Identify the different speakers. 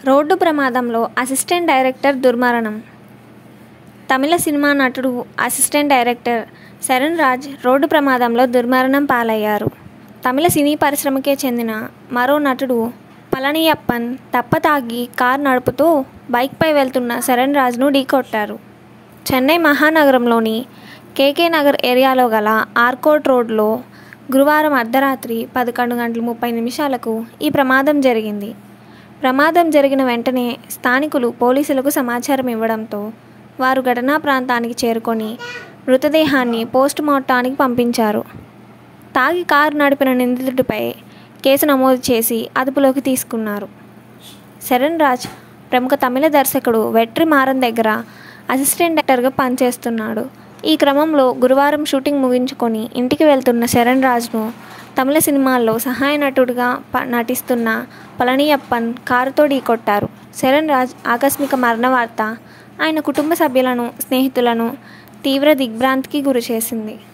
Speaker 1: road ప్రమాదంలో assistant director దుర్మరణం Tamil cinema నటుడు assistant director Sharan Raj road ప్రమాదంలో దుర్మరణం పాలయ్యారు తమిళ సినీ పరిశ్రమకే చెందిన మరో నటుడు పళనియప్పన్ తప్పతాగి కారు నడుపుతూ బైక్పై వెళ్తున్న శరణ్ రాజ్ను ఢీకొట్టారు చెన్నై మహానగరంలోని కేకే నగర్ ఏరియాలో గల ఆర్కోట్ రోడ్లో గురువారం అర్ధరాత్రి పదకొండు గంటల ముప్పై నిమిషాలకు ఈ ప్రమాదం జరిగింది ప్రమాదం జరిగిన వెంటనే స్థానికులు పోలీసులకు సమాచారం ఇవ్వడంతో వారు ఘటనా ప్రాంతానికి చేరుకొని మృతదేహాన్ని పోస్ట్ మార్టానికి పంపించారు తాగి కారు నడిపిన నిందితుడిపై కేసు నమోదు చేసి అదుపులోకి తీసుకున్నారు శరణ్ రాజ్ ప్రముఖ తమిళ దర్శకుడు వెట్రి మారన్ దగ్గర అసిస్టెంట్ డైరెక్టర్గా పనిచేస్తున్నాడు ఈ క్రమంలో గురువారం షూటింగ్ ముగించుకొని ఇంటికి వెళ్తున్న శరణ్ రాజ్ను తమిళ సినిమాల్లో సహాయ నటుడిగా ప- నటిస్తున్న పళనియప్పన్ కారుతో ఢీకొట్టారు శరణ్ రాజ్ ఆకస్మిక మరణ వార్త ఆయన కుటుంబ సభ్యులను స్నేహితులను తీవ్ర దిగ్భ్రాంతికి గురిచేసింది